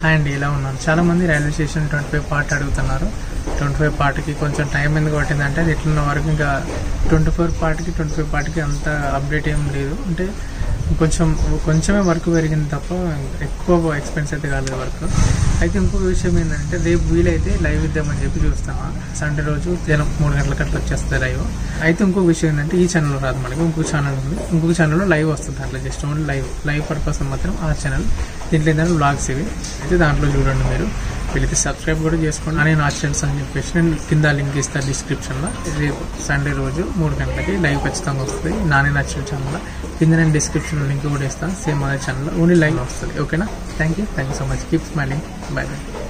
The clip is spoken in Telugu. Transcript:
అండ్ ఇలా ఉన్నాను చాలా మంది railway station twenty five part అడుగుతున్నారు ట్వంటీ ఫైవ్ పార్ట్కి కొంచెం టైం ఎందుకు పట్టిందంటే అది ఎట్లున్న వరకు ఇంకా ట్వంటీ ఫోర్ పార్ట్కి ట్వంటీ ఫైవ్ పార్ట్కి అంత అప్డేట్ ఏం లేదు అంటే కొంచెం కొంచెమే వర్క్ పెరిగింది తప్ప ఎక్కువ ఎక్స్పెన్స్ అయితే కాలేదు వర్క్ అయితే ఇంకొక విషయం ఏంటంటే రేపు వీలైతే లైవ్ ఇద్దామని చెప్పి చూస్తాను సండే రోజు జనం మూడు గంటలకు అట్లా వచ్చేస్తుంది లైవ్ అయితే ఇంకొక విషయం ఏంటంటే ఈ ఛానల్ రాదు మనకి ఇంకొక ఛానల్ ఉంది ఇంకొక ఛానల్లో లైవ్ వస్తుంది అట్లా just only live live purpose మాత్రం ఆ ఛానల్ దీంట్లో ఏంటంటే బ్లాగ్స్ ఇవి అయితే దాంట్లో చూడండి మీరు వీళ్ళకి సబ్స్క్రైబ్ కూడా చేసుకోండి అని నా ఛానల్స్ అని చెప్పేసి నేను కింద లింక్ ఇస్తాను డిస్క్రిప్షన్లో రేపు సండే రోజు మూడు గంటలకి లైవ్ ఖచ్చితంగా వస్తుంది నానే నచ్చిన ఛానల్ కింద నేను డిస్క్రిప్షన్లో లింక్ కూడా ఇస్తాను సేమ్ అదే ఛానల్ ఓన్లీ లైవ్ వస్తుంది ఓకేనా thank you thank you so much keep smiling bye by